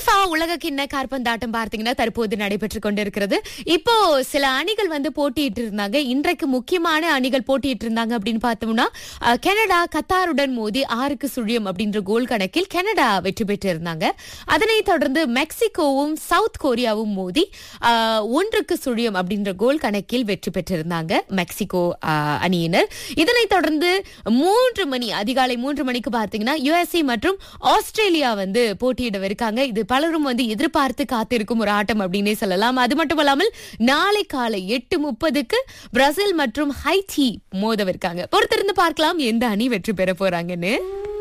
FIFA உலக கிண்ண காற்பந்தாட்டம் பார்த்தீங்கன்னா தற்போது நடைபெற்றுக் கொண்டிருக்கிறது இப்போ சில அணிகள் வந்து போட்டியிட்டு இருந்தாங்க இன்றைக்கு முக்கியமான அணிகள் போட்டியிட்டு இருந்தாங்க அப்படின்னு பார்த்தோம்னா அஹ், கனடா கத்தாருடன் மோதி ஆறுக்கு சுழியம் அப்படின்ற கோல் கணக்கில் கனடா வெற்றி பெற்று இருந்தாங்க அதனைத் தொடர்ந்து மெக்சிகோவும் சவுத் கொரியாவும் மோதி அஹ், ஒன்றுக்கு சுழியம் அப்படின்ற கோல் கணக்கில் வெற்றி பெற்றிருந்தாங்க மெக்சிகோ அஹ், அணியினர் இதனைத் தொடர்ந்து மூன்று மணி அதிகாலை மூன்று மணிக்கு பார்த்தீங்கன்னா யுஎஸ்ஏ மற்றும் ஆஸ்திரேலியா வந்து போட்டியிடவிருக்காங்க இது பலரும் வந்து எதிர்பார்த்து காத்திருக்கும் ஒரு ஆட்டம் அப்படின்னே சொல்லலாம் அது மட்டும் இல்லாமல் நாளை காலை எட்டு முப்பதுக்கு பிரேசில் மற்றும் ஹைட்டி மோதவிருக்காங்க பொறுத்திருந்து பார்க்கலாம் எந்த அணி வெற்றி பெற போறாங்கன்னு